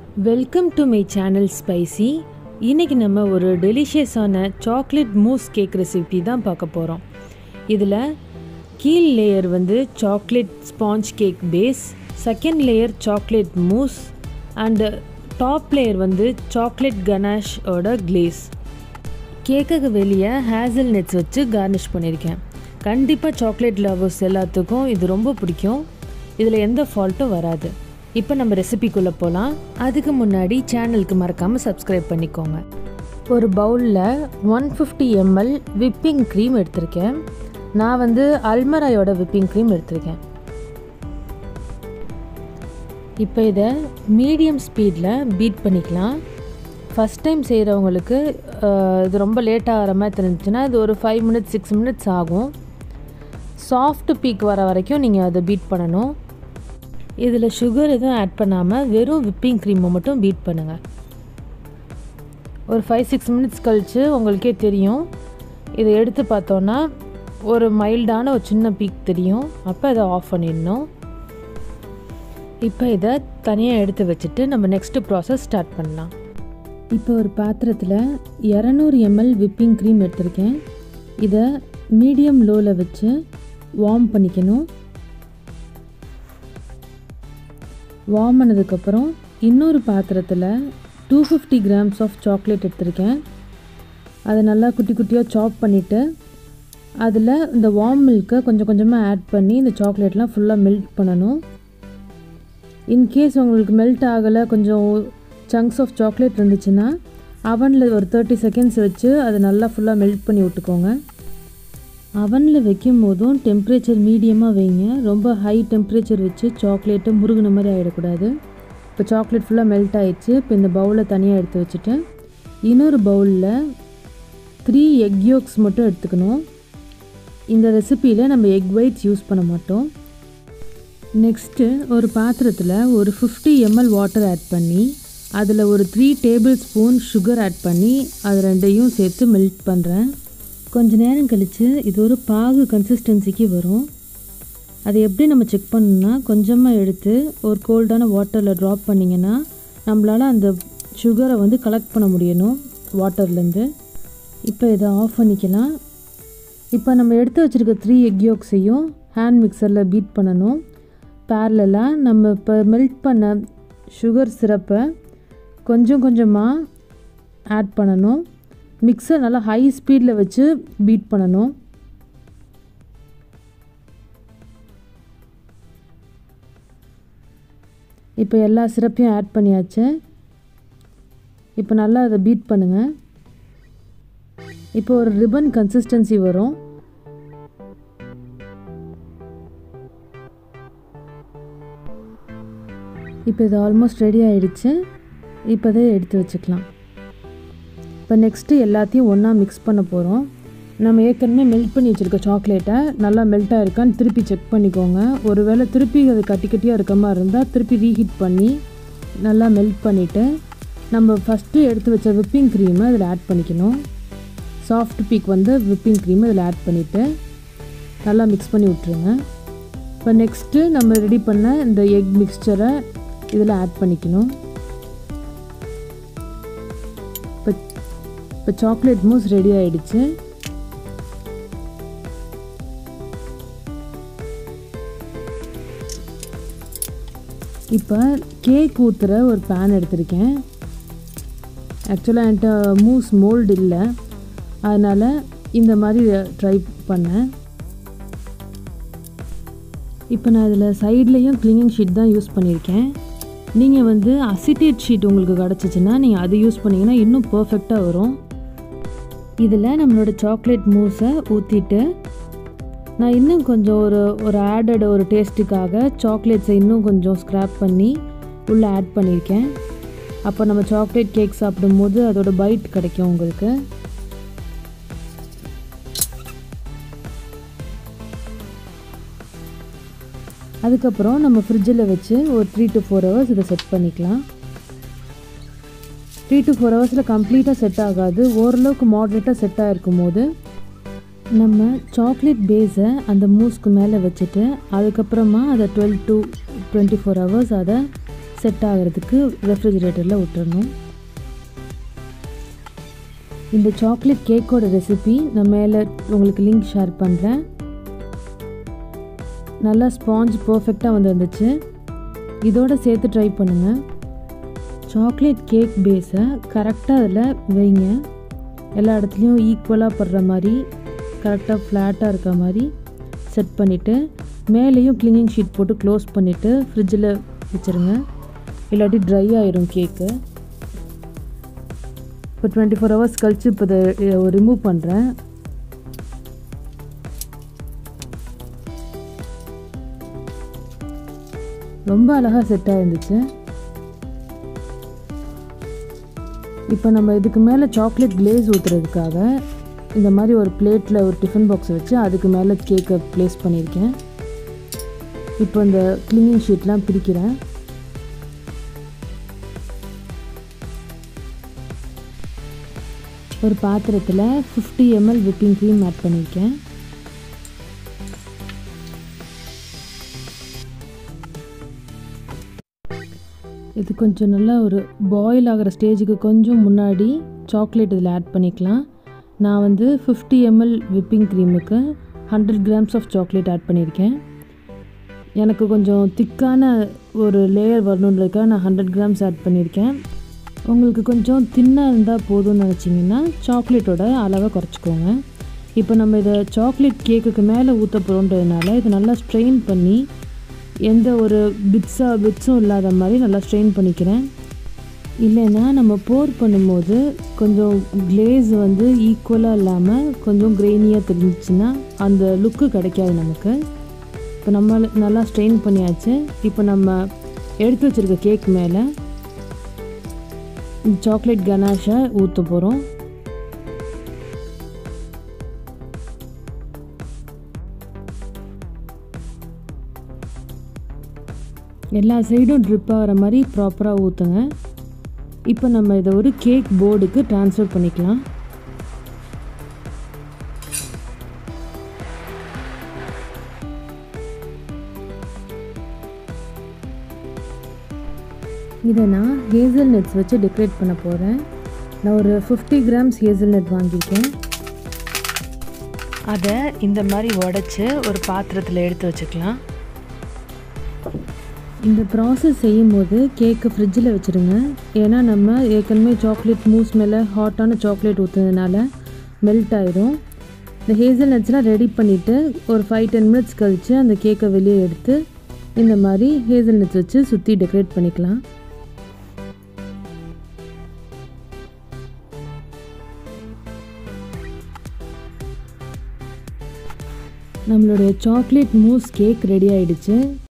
welcome to my channel spicy இன்றைக்கி நம்ம ஒரு டெலிஷியஸான சாக்லேட் மூஸ் கேக் ரெசிபி தான் பார்க்க போகிறோம் இதில் கீழ் லேயர் வந்து chocolate sponge cake base second layer chocolate mousse and top layer வந்து சாக்லேட் கனாஷோட கிளேஸ் கேக்குக்கு வெளியே ஹேசல் நட்ஸ் வச்சு கார்னிஷ் பண்ணியிருக்கேன் கண்டிப்பாக சாக்லேட் லவர்ஸ் எல்லாத்துக்கும் இது ரொம்ப பிடிக்கும் இதில் எந்த ஃபால்ட்டும் வராது இப்போ நம்ம ரெசிபிக்குள்ளே போகலாம் அதுக்கு முன்னாடி சேனலுக்கு மறக்காமல் சப்ஸ்கிரைப் பண்ணிக்கோங்க ஒரு பவுலில் one fifty ML whipping cream எடுத்திருக்கேன் நான் வந்து அல்மராயோட விப்பிங் க்ரீம் எடுத்திருக்கேன் இப்போ இதை மீடியம் ஸ்பீடில் பீட் பண்ணிக்கலாம் ஃபஸ்ட் டைம் செய்கிறவங்களுக்கு இது ரொம்ப லேட் ஆகிற மாதிரி தெரிஞ்சுன்னா இது ஒரு ஃபைவ் மினிட்ஸ் சிக்ஸ் மினிட்ஸ் ஆகும் சாஃப்ட் பீக் வர வரைக்கும் நீங்கள் அதை பீட் பண்ணணும் இதில் சுகர் எதுவும் ஆட் பண்ணாமல் வெறும் விப்பிங் க்ரீமை மட்டும் பீட் பண்ணுங்கள் ஒரு ஃபைவ் சிக்ஸ் மினிட்ஸ் கழித்து உங்களுக்கே தெரியும் இதை எடுத்து பார்த்தோன்னா ஒரு மைல்டான ஒரு சின்ன பீக் தெரியும் அப்போ அதை ஆஃப் பண்ணிடணும் இப்போ இதை தனியாக எடுத்து வச்சுட்டு நம்ம நெக்ஸ்ட்டு ப்ராசஸ் ஸ்டார்ட் பண்ணலாம் இப்போ ஒரு பாத்திரத்தில் இரநூறு எம்எல் விப்பிங் க்ரீம் எடுத்திருக்கேன் இதை மீடியம் லோவில் வச்சு வார்ம் பண்ணிக்கணும் வார்ம் பண்ணதுக்கப்புறம் இன்னொரு பாத்திரத்தில் two fifty grams of chocolate எடுத்திருக்கேன் அதை நல்லா குட்டி குட்டியாக சாப் பண்ணிவிட்டு அதில் இந்த வார்ம் மில்க்கை கொஞ்சம் கொஞ்சமாக ஆட் பண்ணி இந்த சாக்லேட்லாம் ஃபுல்லாக மெல்ட் பண்ணணும் இன்கேஸ் உங்களுக்கு மெல்ட் ஆகலை கொஞ்சம் சங்க்ஸ் ஆஃப் சாக்லேட் இருந்துச்சுன்னா அவனில் ஒரு தேர்ட்டி செகண்ட்ஸ் வச்சு அதை நல்லா ஃபுல்லாக மெல்ட் பண்ணி விட்டுக்கோங்க அவனில் வைக்கும் போதும் டெம்ப்ரேச்சர் மீடியமாக வைங்க ரொம்ப ஹை டெம்ப்ரேச்சர் வச்சு சாக்லேட்டு முருகின மாதிரி ஆகிடக்கூடாது இப்போ சாக்லேட் ஃபுல்லாக மெல்ட் ஆயிடுச்சு இப்போ இந்த பவுலை தனியாக எடுத்து வச்சுட்டு இன்னொரு பவுலில் த்ரீ எக் யோக்ஸ் மட்டும் எடுத்துக்கணும் இந்த ரெசிப்பியில் நம்ம எக் ஒயிட்ஸ் யூஸ் பண்ண மாட்டோம் நெக்ஸ்ட்டு ஒரு பாத்திரத்தில் ஒரு ஃபிஃப்டி எம்எல் வாட்டர் ஆட் பண்ணி அதில் ஒரு three tablespoon sugar add பண்ணி அது ரெண்டையும் சேர்த்து மெல்ட் பண்ணுறேன் கொஞ்ச நேரம் கழித்து இது ஒரு பாகு கன்சிஸ்டன்சிக்கு வரும் அதை எப்படி நம்ம செக் பண்ணணும்னா கொஞ்சமாக எடுத்து ஒரு கோல்டான வாட்டரில் ட்ராப் பண்ணிங்கன்னா நம்மளால் அந்த சுகரை வந்து கலெக்ட் பண்ண முடியணும் வாட்டர்லேருந்து இப்போ இதை ஆஃப் பண்ணிக்கலாம் இப்போ நம்ம எடுத்து வச்சுருக்க த்ரீ எக் யோக்ஸையும் ஹேண்ட் மிக்சரில் பீட் பண்ணணும் பேரலாக நம்ம இப்போ மெல்ட் பண்ண சுகர் சிரப்பை கொஞ்சம் கொஞ்சமாக ஆட் பண்ணணும் மிக்சர் நல்லா ஹை ஸ்பீடில் வச்சு பீட் பண்ணணும் இப்போ எல்லா சிரப்பையும் ஆட் பண்ணியாச்சு இப்போ நல்லா அதை பீட் பண்ணுங்கள் இப்போ ஒரு ரிப்பன் கன்சிஸ்டன்சி வரும் இப்போ இது ஆல்மோஸ்ட் ரெடி ஆகிடுச்சு இப்போ அதை எடுத்து வச்சுக்கலாம் இப்போ நெக்ஸ்ட்டு எல்லாத்தையும் ஒன்றா மிக்ஸ் பண்ண போகிறோம் நம்ம ஏற்கனவே மெல்ட் பண்ணி வச்சுருக்க சாக்லேட்டை நல்லா மெல்ட்டாக இருக்கான்னு திருப்பி செக் பண்ணிக்கோங்க ஒருவேளை திருப்பி அது கட்டி கட்டியாக இருக்க மாதிரி இருந்தால் திருப்பி ரீஹீட் பண்ணி நல்லா மெல்ட் பண்ணிவிட்டு நம்ம ஃபஸ்ட்டு எடுத்து வச்ச விப்பிங் க்ரீமை அதில் ஆட் பண்ணிக்கணும் சாஃப்ட் பீக் வந்து விப்பிங் க்ரீம் இதில் ஆட் பண்ணிவிட்டு நல்லா மிக்ஸ் பண்ணி விட்ருங்க இப்போ நெக்ஸ்ட்டு நம்ம ரெடி பண்ண இந்த எக் மிக்ஸ்சரை இதில் ஆட் பண்ணிக்கணும் இப்போ இப்போ சாக்லேட் மூஸ் ரெடி ஆகிடுச்சு இப்போ கேக் ஊற்றுற ஒரு பேன் எடுத்திருக்கேன் ஆக்சுவலாக என்கிட்ட மூஸ் மோல்டு இல்லை அதனால் இந்த மாதிரி ட்ரை பண்ணேன் இப்போ நான் இதில் சைட்லேயும் க்ளீனிங் ஷீட் தான் யூஸ் பண்ணியிருக்கேன் நீங்கள் வந்து அசிட்டேட் ஷீட் உங்களுக்கு கிடச்சிச்சின்னா நீங்கள் அது யூஸ் பண்ணிங்கன்னா இன்னும் பர்ஃபெக்டாக வரும் இதில் நம்மளோட சாக்லேட் மூஸை ஊற்றிட்டு நான் இன்னும் கொஞ்சம் ஒரு ஒரு ஆடட் ஒரு டேஸ்ட்டுக்காக சாக்லேட்ஸை இன்னும் கொஞ்சம் ஸ்க்ராப் பண்ணி உள்ளே ஆட் பண்ணியிருக்கேன் அப்போ நம்ம சாக்லேட் கேக் சாப்பிடும்போது அதோட பைட் கிடைக்கும் உங்களுக்கு அதுக்கப்புறம் நம்ம ஃப்ரிட்ஜில் வச்சு ஒரு த்ரீ டு ஃபோர் ஹவர்ஸ் இதை செட் பண்ணிக்கலாம் த்ரீ டு ஃபோர் ஹவர்ஸில் கம்ப்ளீட்டாக செட் ஆகாது ஓரளவுக்கு மாட்ரேட்டாக செட் ஆகிருக்கும் போது நம்ம சாக்லேட் பேஸை அந்த மூஸ்க்கு மேலே வச்சுட்டு அதுக்கப்புறமா அதை twelve to twenty four hours அதை செட் ஆகிறதுக்கு ரெஃப்ரிஜிரேட்டரில் விட்டுறணும் இந்த சாக்லேட் கேக்கோட ரெசிபி நான் மேலே உங்களுக்கு லிங்க் ஷேர் பண்ணுறேன் நல்லா ஸ்பாஞ்ச் பர்ஃபெக்டாக வந்து வந்துச்சு இதோட சேர்த்து ட்ரை பண்ணுங்கள் சாக்லேட் கேக் பேஸை கரெக்டாக அதில் வைங்க எல்லா இடத்துலையும் ஈக்குவலாக படுற மாதிரி கரெக்டாக ஃப்ளாட்டாக இருக்க மாதிரி செட் பண்ணிவிட்டு மேலேயும் க்ளீனிங் ஷீட் போட்டு க்ளோஸ் பண்ணிவிட்டு ஃப்ரிட்ஜில் வச்சுருங்க இல்லாட்டி ட்ரை ஆயிரும் கேக்கு இப்போ டுவெண்ட்டி ஃபோர் ஹவர்ஸ் கழித்து இப்போ இதை ரிமூவ் பண்ணுறேன் ரொம்ப அழகாக செட் ஆயிருந்துச்சு இப்போ நம்ம இதுக்கு மேலே சாக்லேட் கிளேஸ் ஊற்றுறதுக்காக இந்த மாதிரி ஒரு பிளேட்டில் ஒரு டிஃபன் பாக்ஸ் வச்சு அதுக்கு மேலே கேக்கை ப்ளேஸ் பண்ணியிருக்கேன் இப்போ இந்த க்ளீனிங் ஷீட்லாம் பிரிக்கிறேன் ஒரு பாத்திரத்தில் fifty ML whipping cream add பண்ணியிருக்கேன் இது கொஞ்சம் நல்லா ஒரு பாயில் ஆகிற ஸ்டேஜுக்கு கொஞ்சம் முன்னாடி சாக்லேட் இதில் ஆட் பண்ணிக்கலாம் நான் வந்து ஃபிஃப்டி எம்எல் விப்பிங் க்ரீமுக்கு hundred grams of chocolate add பண்ணியிருக்கேன் எனக்கு கொஞ்சம் திக்கான ஒரு லேயர் வரணுன்றதுக்காக நான் ஹண்ட்ரட் கிராம்ஸ் ஆட் பண்ணியிருக்கேன் உங்களுக்கு கொஞ்சம் தின்னாக இருந்தால் போதும்னு நினச்சிங்கன்னா சாக்லேட்டோட அளவை குறைச்சிக்கோங்க இப்போ நம்ம இதை சாக்லேட் கேக்குக்கு மேலே ஊற்ற போகிறோன்றதுனால இதை நல்லா ஸ்ட்ரெயின் பண்ணி எந்த ஒரு பிட்ஸாக பிட்ஸும் இல்லாத மாதிரி நல்லா ஸ்ட்ரெயின் பண்ணிக்கிறேன் இல்லைன்னா நம்ம போர் பண்ணும்போது கொஞ்சம் கிளேஸ் வந்து ஈக்குவலாக இல்லாமல் கொஞ்சம் கிரெயினியாக தெரிஞ்சிச்சுன்னா அந்த லுக்கு கிடைக்காது நமக்கு இப்போ நம்ம நல்லா ஸ்ட்ரெயின் பண்ணியாச்சு இப்போ நம்ம எடுத்து வச்சுருக்க கேக் மேலே இந்த சாக்லேட் கனாஷை ஊற்ற போகிறோம் எல்லா சைடும் ட்ரிப் ஆகிற மாதிரி ப்ராப்பராக ஊற்றுங்க இப்போ நம்ம இதை ஒரு கேக் போர்டுக்கு ட்ரான்ஸ்ஃபர் பண்ணிக்கலாம் இதை நான் ஹேசல் நட்ஸ் வச்சு டெக்கரேட் பண்ண போகிறேன் நான் ஒரு ஃபிஃப்டி கிராம்ஸ் ஹேசல் நட் வாங்கியிருக்கேன் அதை இந்த மாதிரி உடச்சி ஒரு பாத்திரத்தில் எடுத்து வச்சுக்கலாம் இந்த ப்ராசஸ் செய்யும்போது கேக்கு ஃப்ரிட்ஜில் வச்சுருங்க ஏன்னா நம்ம ஏற்கனவே சாக்லேட் மூஸ் மேலே ஹாட்டான சாக்லேட் ஊற்றுனதுனால மெல்ட் ஆயிரும் இந்த ஹேசல் நட்ஸ்லாம் ரெடி பண்ணிவிட்டு ஒரு ஃபைவ் டென் மினிட்ஸ் கழித்து அந்த கேக்கை வெளியே எடுத்து இந்த மாதிரி ஹேசல் நட்ஸ் வச்சு சுற்றி டெக்கரேட் பண்ணிக்கலாம் நம்மளுடைய சாக்லேட் மூஸ் கேக் ரெடி ஆயிடுச்சு